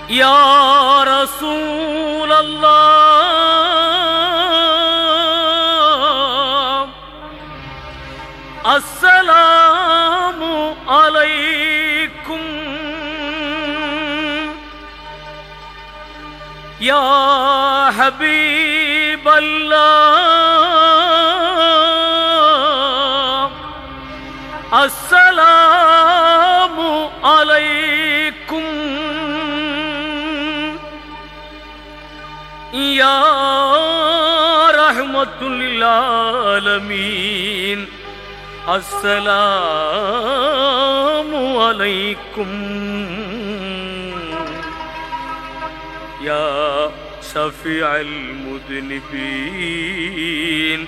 يا رسول الله السلام عليكم يا حبيب الله السلام عليكم يا رحمة للعالمين السلام عليكم يا شفيع المذنبين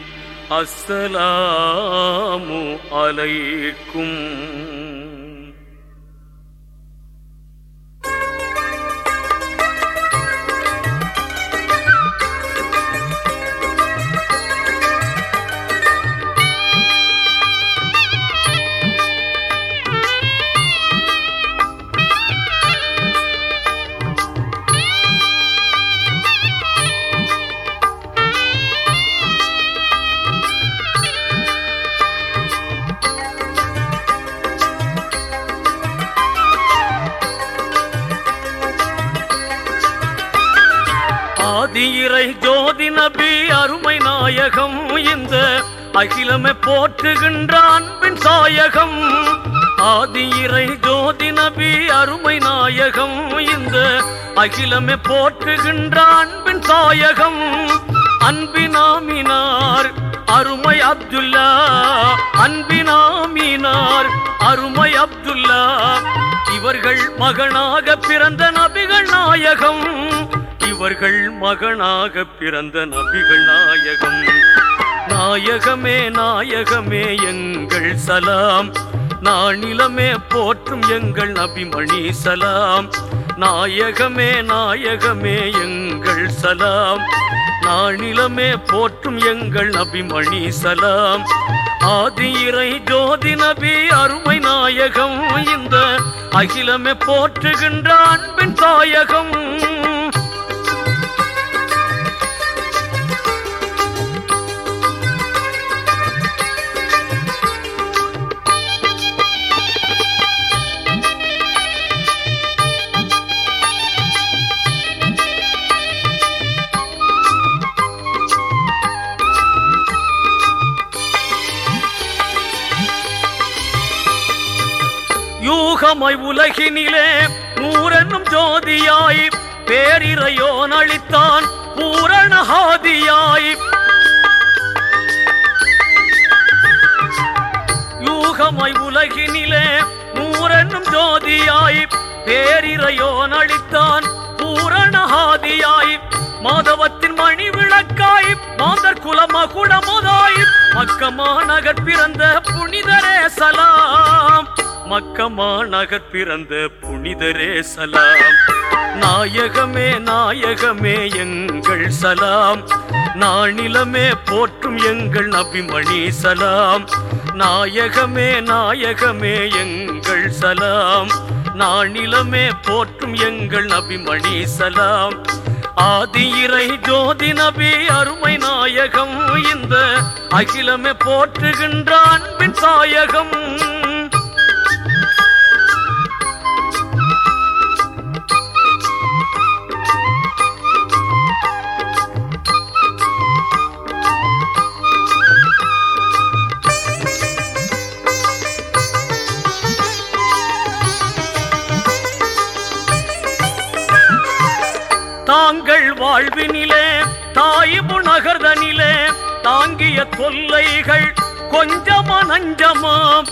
السلام عليكم ஆதியிறை ஜோதி நபி அருமை நாயகம் இந்த அகிலமை போற்றுகின்ற அன்பின் சாயகம் ஆதியிறை ஜோதி நபி அருமை நாயகம் இந்த அகிலமை போற்றுகின்ற அன்பின் சாயகம் அன்பினாமினார் அருமை அப்துல்லா அன்பினாமினார் அருமை அப்துல்லா இவர்கள் மகனாக பிறந்த நபிகள் நாயகம் இவர்கள் மகனாக பிறந்த நபிகள் நாயகம் நாயகமே நாயகமே எங்கள் சலாம் நானிலமே போற்றும் எங்கள் நபிமணி சலாம் நாயகமே நாயகமே எங்கள் சலாம் நானிலமே போற்றும் எங்கள் நபிமணி சலாம் ஆதி இறை ஜோதி நபி அருமை நாயகம் இந்த அகிலமே போற்றுகின்ற அன்பின் தாயகம் யூகமாய் உலகினிலே நூறென்னும் ஜோதியாய் பேரிரையோன் அளித்தான் பூரணஹாதியாய் யூகமாய் உலகினிலே நூறென்னும் ஜோதியாய் பேரிரையோன் அளித்தான் பூரணஹாதியாய் மாதவத்தின் மணி விளக்காய் மாதர் குலமகுடமுதாய் மக்கமா நகர் பிறந்த புனிதரே சலாம் மக்கமா நகர் பிறந்த புனிதரே சலாம் நாயகமே நாயகமே எங்கள் சலாம் நானிலமே போற்றும் எங்கள் நபிமணி சலாம் நாயகமே நாயகமே எங்கள் சலாம் நானிலமே போற்றும் எங்கள் நபிமணி சலாம் ஆதி இறை ஜோதி நபி அருமை நாயகம் இந்த அகிலமே போற்றுகின்ற அன்பின் சாயகம் தாங்கள் வாழ்வினிலே தாயிபு நகர்தனிலே தாங்கிய தொல்லைகள் கொஞ்சமா நஞ்சமாம்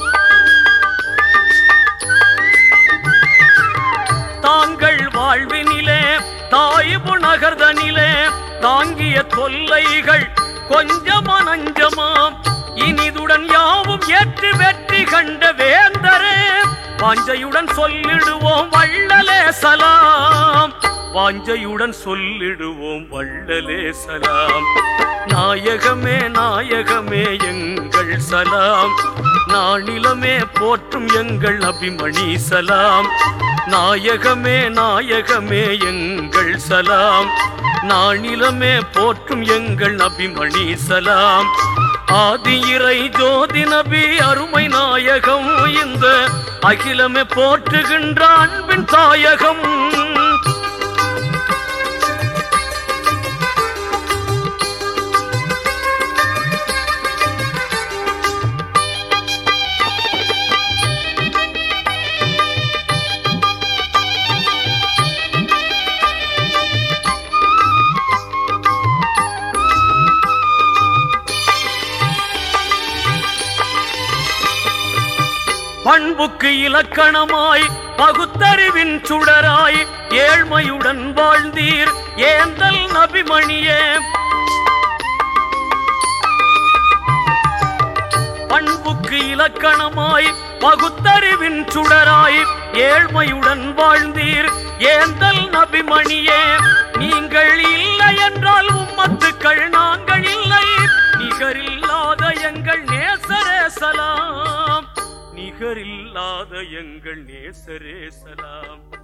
தாங்கள் வாழ்வினிலே தாயிபு நகர்தனிலே தாங்கிய தொல்லைகள் கொஞ்சமா நஞ்சமாம் இனிதுடன் யாவும் ஏற்று வெற்றி கண்ட வேந்தரே வாஞ்சையுடன் சொல்லிடுவோம் வள்ளலே சலாம் வாஞ்சையுடன் சொல்லிடுவோம் வள்ளலே சலாம் நாயகமே நாயகமே எங்கள் சலாம் நானிலமே போற்றும் எங்கள் அபிமணி சலாம் நாயகமே நாயகமே எங்கள் சலாம் நானிலமே போற்றும் எங்கள் அபிமணி சலாம் ஆதி இறை ஜோதி நபி அருமை நாயகம் இந்த அகிலமே போற்றுகின்ற அன்பின் தாயகம் பண்புக்கு இலக்கணமாய் பகுத்தறிவின் சுடராய் ஏழ்மையுடன் வாழ்ந்தீர் ஏந்தல் நபிமணியே பண்புக்கு இலக்கணமாய் பகுத்தறிவின் சுடராய் ஏழ்மையுடன் வாழ்ந்தீர் ஏந்தல் நபிமணியே நீங்கள் இல்லை என்றால் உம்மத்துக்கள் நாங்கள் இல்லை நிகரில்லாத எங்கள் நேசரே சலாம் நிகரில்லாத எங்கள் நேசரே சலாம்